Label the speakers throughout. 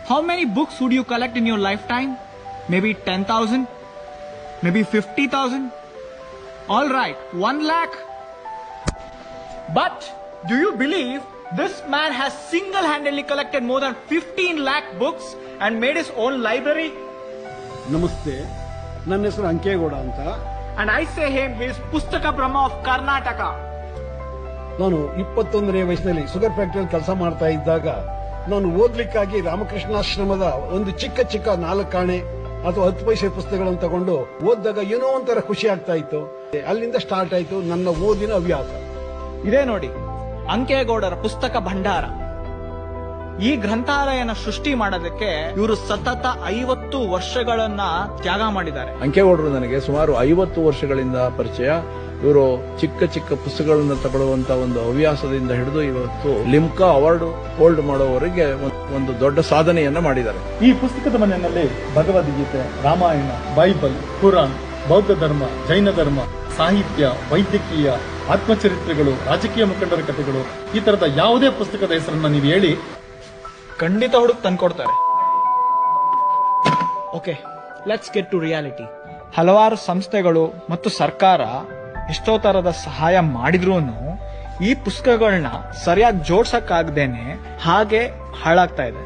Speaker 1: How many books would you collect in your lifetime? Maybe 10,000? Maybe 50,000? All right, 1 lakh. But do you believe this man has single handedly collected more than 15 lakh books and made his own library?
Speaker 2: ನಮಸ್ತೆ ನನ್ನ ಹೆಸರು ಅಂಕೇಗೌಡ ಅಂತ
Speaker 1: And I say him, he is Pustaka Brahma of Karnataka.
Speaker 2: ನಾನು ಇಪ್ಪತ್ತೊಂದನೇ ವಯಸ್ಸಿನಲ್ಲಿ sugar ಫ್ಯಾಕ್ಟರಿಯಲ್ಲಿ ಕೆಲಸ ಮಾಡ್ತಾ ಇದ್ದಾಗ ನಾನು ಓದ್ಲಿಕ್ಕಾಗಿ ರಾಮಕೃಷ್ಣಾಶ್ರಮದ ಒಂದು ಚಿಕ್ಕ ಚಿಕ್ಕ ನಾಲ್ಕಾಣೆ ಅಥವಾ ಹತ್ತು ಪೈಸೆ ಪುಸ್ತಕಗಳನ್ನು ತಗೊಂಡು ಓದಿದಾಗ ಏನೋ ಒಂಥರ ಖುಷಿ ಆಗ್ತಾ ಇತ್ತು ಅಲ್ಲಿಂದ ಸ್ಟಾರ್ಟ್ ಆಯ್ತು ನನ್ನ ಓದಿನ ಹವ್ಯಾಸ
Speaker 1: ಇದೇ ನೋಡಿ ಅಂಕೇಗೌಡರ ಪುಸ್ತಕ ಭಂಡಾರ ಈ ಗ್ರಂಥಾಲಯನ ಸೃಷ್ಟಿ ಮಾಡೋದಕ್ಕೆ ಇವರು ಸತತ ಐವತ್ತು ವರ್ಷಗಳನ್ನ ತ್ಯಾಗ ಮಾಡಿದ್ದಾರೆ
Speaker 3: ಅಂಕೇಗೌಡರು ನನಗೆ ಸುಮಾರು ಐವತ್ತು ವರ್ಷಗಳಿಂದ ಪರಿಚಯ ಇವರು ಚಿಕ್ಕ ಚಿಕ್ಕ ಪುಸ್ತಕಗಳನ್ನು ತಗೊಳ್ಳುವಂತ ಒಂದು ಹವ್ಯಾಸದಿಂದ ಹಿಡಿದು ಇವತ್ತು ಲಿಮ್ಕಾ ಅವಾರ್ಡ್ ಹೋಲ್ಡ್ ಮಾಡೋವರೆಗೆ ಒಂದ್- ಒಂದು ದೊಡ್ಡ ಸಾಧನೆಯನ್ನ ಮಾಡಿದ್ದಾರೆ
Speaker 4: ಈ ಪುಸ್ತಕದ ಮನೆಯಲ್ಲಿ ಭಗವದ್ಗೀತೆ ರಾಮಾಯಣ ಬೈಬಲ್ ಕುರಾನ್ ಬೌದ್ಧ ಧರ್ಮ ಜೈನ ಧರ್ಮ ಸಾಹಿತ್ಯ ವೈದ್ಯಕೀಯ ಆತ್ಮಚರಿತ್ರೆಗಳು ರಾಜಕೀಯ ಮುಖಂಡರ ಕಥೆಗಳು ಈ ತರದ ಯಾವುದೇ ಪುಸ್ತಕದ ಹೆಸರನ್ನ ನೀವು ಹೇಳಿ
Speaker 1: ಖಂಡಿತ ಹುಡುಕ್ ತಂದ್ಕೊಡ್ತಾರೆ okay let's get to reality ಹಲವಾರು ಸಂಸ್ಥೆಗಳು ಮತ್ತು ಸರ್ಕಾರ ಎಷ್ಟೋ ತರದ ಸಹಾಯ ಮಾಡಿದ್ರು ಈ ಪುಸ್ತಕಗಳನ್ನ ಸರಿಯಾಗಿ ಜೋಡ್ಸಕ್ಕಾಗ್ದೇನೆ ಹಾಗೆ ಹಾಳಾಗ್ತಾ ಇದೆ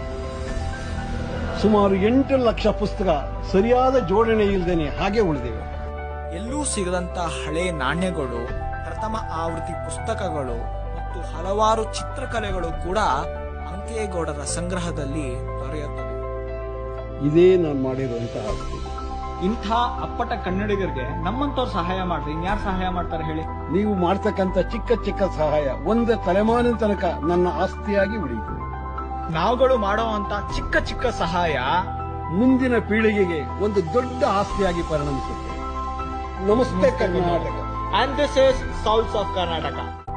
Speaker 2: ಸುಮಾರು ಎಂಟು ಲಕ್ಷ ಪುಸ್ತಕ ಸರಿಯಾದ ಜೋಡಣೆ ಇಲ್ಲದೇನೆ ಹಾಗೆ ಉಳಿದಿವೆ
Speaker 1: ಎಲ್ಲೂ ಸಿಗದಂತ ಹಳೆ ನಾಣ್ಯಗಳು ಪ್ರಥಮ ಆವೃತ್ತಿ ಪುಸ್ತಕಗಳು ಮತ್ತು ಹಲವಾರು ಚಿತ್ರಕಲೆಗಳು ಕೂಡ ಅಂಕೇಗೌಡರ ಸಂಗ್ರಹದಲ್ಲಿ ದೊರೆಯುತ್ತವೆ
Speaker 2: ಇದೇ ನಾನು ಮಾಡಿರುವಂತಹ ಆಸ್ತಿ
Speaker 1: ಇಂಥ ಅಪ್ಪಟ ಕನ್ನಡಿಗರಿಗೆ ನಮ್ಮಂತವ್ರು ಸಹಾಯ ಮಾಡ್ರಿ ಇನ್ಯಾರು ಸಹಾಯ ಮಾಡ್ತಾರೆ ಹೇಳಿ
Speaker 2: ನೀವು ಮಾಡ್ತಕ್ಕಂಥ ಚಿಕ್ಕ ಚಿಕ್ಕ ಸಹಾಯ ಒಂದೇ ತಲೆಮಾರಿನ ತನಕ ನನ್ನ ಆಸ್ತಿಯಾಗಿ ಉಳಿಯಿತು
Speaker 1: ನಾವುಗಳು ಮಾಡೋ ಅಂತ ಚಿಕ್ಕ ಚಿಕ್ಕ ಸಹಾಯ
Speaker 2: ಮುಂದಿನ ಪೀಳಿಗೆಗೆ ಒಂದು ದೊಡ್ಡ ಆಸ್ತಿಯಾಗಿ ಪರಿಣಮಿಸುತ್ತೆ ನಮಸ್ತೆ Karnataka
Speaker 1: and this is souls of Karnataka